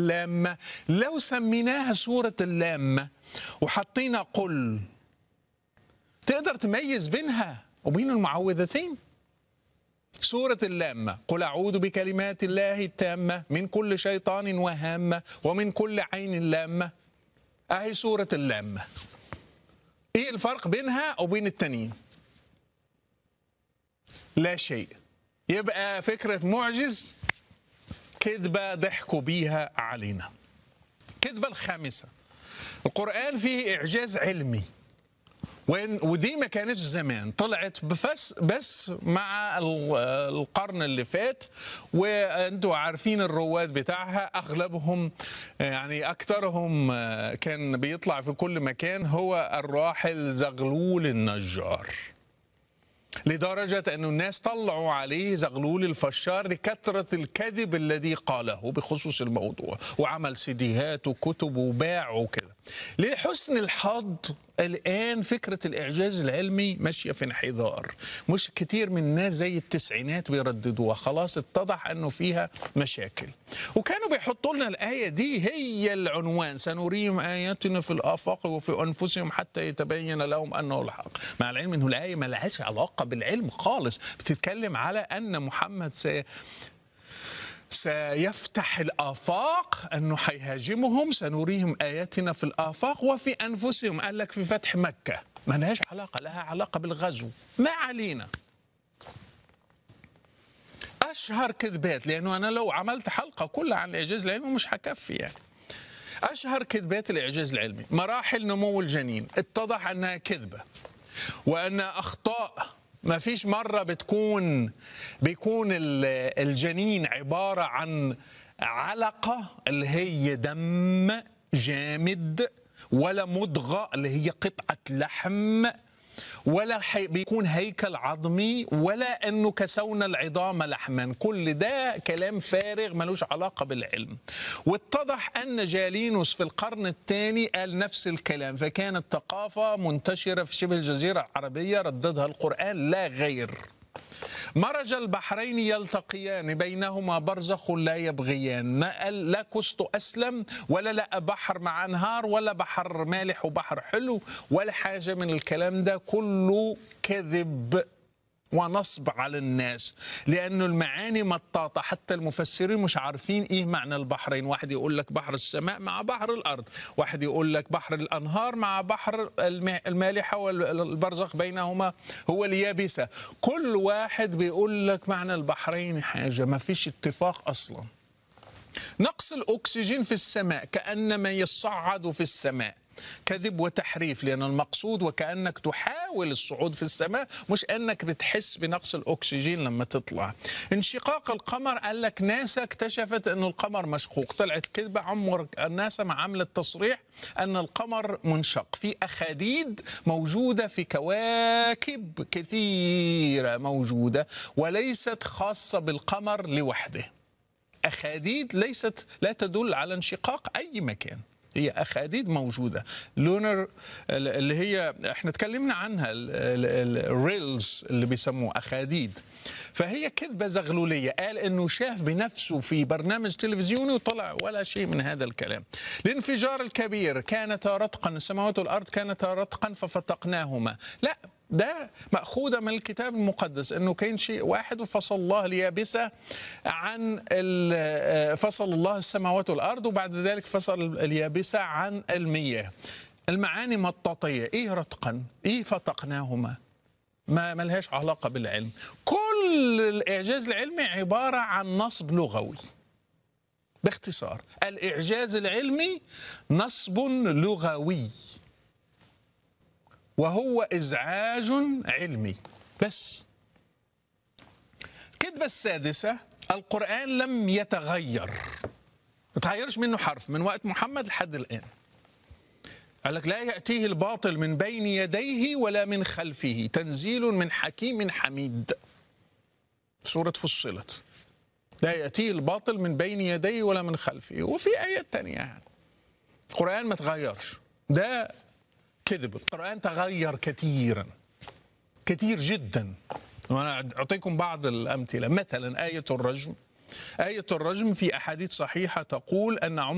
اللامة لو سميناها سورة اللامة وحطينا قل تقدر تميز بينها وبين المعوذتين سورة اللامة قل أعوذ بكلمات الله التامة من كل شيطان وهامة ومن كل عين لامة أهي سورة اللامة إيه الفرق بينها وبين التانيين لا شيء يبقى فكرة معجز كذبة ضحكوا بيها علينا كذبة الخامسة القرآن فيه إعجاز علمي وين ودي ما كانتش زمان طلعت بس بس مع ال- القرن اللي فات وانتوا عارفين الرواد بتاعها اغلبهم يعني اكثرهم كان بيطلع في كل مكان هو الراحل زغلول النجار لدرجة أن الناس طلعوا عليه زغلول الفشار لكثرة الكذب الذي قاله بخصوص الموضوع وعمل سيديهات وكتب وباع وكده لحسن الحظ الآن فكرة الإعجاز العلمي ماشية في انحدار مش كتير من الناس زي التسعينات بيرددوها خلاص اتضح أنه فيها مشاكل وكانوا بيحطوا لنا الآية دي هي العنوان سنريهم آياتنا في الآفاق وفي أنفسهم حتى يتبين لهم أنه الحق مع العلم أنه الآية ما لهاش علاقة بالعلم خالص بتتكلم على أن محمد سي سيفتح الآفاق أنه حيهاجمهم سنريهم آياتنا في الآفاق وفي أنفسهم قال لك في فتح مكة ما لهاش علاقة لها علاقة بالغزو ما علينا أشهر كذبات لأنه أنا لو عملت حلقة كلها عن الإعجاز العلمي مش هكفي يعني أشهر كذبات الإعجاز العلمي مراحل نمو الجنين اتضح أنها كذبة وأن أخطاء ما فيش مرة بتكون بيكون ال- الجنين عبارة عن علقة اللي هي دم جامد ولا مضغة اللي هي قطعة لحم ولا حي بيكون هيكل عظمي ولا انه كسونا العظام لحما كل ده كلام فارغ ملوش علاقه بالعلم واتضح ان جالينوس في القرن الثاني قال نفس الكلام فكانت ثقافه منتشره في شبه الجزيره العربيه رددها القران لا غير مرج البحرين يلتقيان بينهما برزخ لا يبغيان ما قال لا كست أسلم ولا لا بحر مع أنهار ولا بحر مالح وبحر حلو ولا حاجة من الكلام ده كله كذب ونصب على الناس لأنه المعاني مطاطة حتى المفسرين مش عارفين إيه معنى البحرين واحد يقول لك بحر السماء مع بحر الأرض واحد يقول لك بحر الأنهار مع بحر الم- المالحة والبرزخ بينهما هو اليابسة كل واحد بيقول لك معنى البحرين حاجة ما فيش اتفاق أصلاً نقص الأكسجين في السماء كأنما يصعد في السماء كذب وتحريف لأن المقصود وكأنك تحاول الصعود في السماء مش أنك بتحس بنقص الأكسجين لما تطلع انشقاق القمر قال لك ناسا اكتشفت أن القمر مشقوق طلعت كذبة عمر ناسا ما عملت تصريح أن القمر منشق في أخاديد موجودة في كواكب كثيرة موجودة وليست خاصة بالقمر لوحده أخاديد ليست لا تدل على انشقاق أي مكان هي أخاديد موجودة لونر اللي هي احنا اتكلمنا عنها الريلز اللي بيسموه أخاديد فهي كذبة زغلولية قال انه شاف بنفسه في برنامج تلفزيوني وطلع ولا شيء من هذا الكلام الانفجار الكبير كانتا رتقا السماوات والأرض كانتا رتقا ففتقناهما لا ده مأخوذة من الكتاب المقدس انه كان شيء واحد وفصل الله اليابسة عن ال- فصل الله السماوات والارض وبعد ذلك فصل اليابسة عن المياه المعاني مطاطية ايه رتقا ايه فتقناهما ما ملهاش علاقة بالعلم كل الإعجاز العلمي عبارة عن نصب لغوي باختصار الإعجاز العلمي نصب لغوي وهو إزعاج علمي بس الكذبة السادسة القرآن لم يتغير ما تغيرش منه حرف من وقت محمد لحد الآن قال لك لا يأتيه الباطل من بين يديه ولا من خلفه تنزيل من حكيم حميد سورة فصلت لا يأتيه الباطل من بين يديه ولا من خلفه وفي آيات تانية يعني القرآن ما تغيرش ده كذب القرآن تغير كثيرا كثير جدا وأنا أعطيكم بعض الأمثلة مثلا آية الرجم آية الرجم في أحاديث صحيحة تقول أن عمر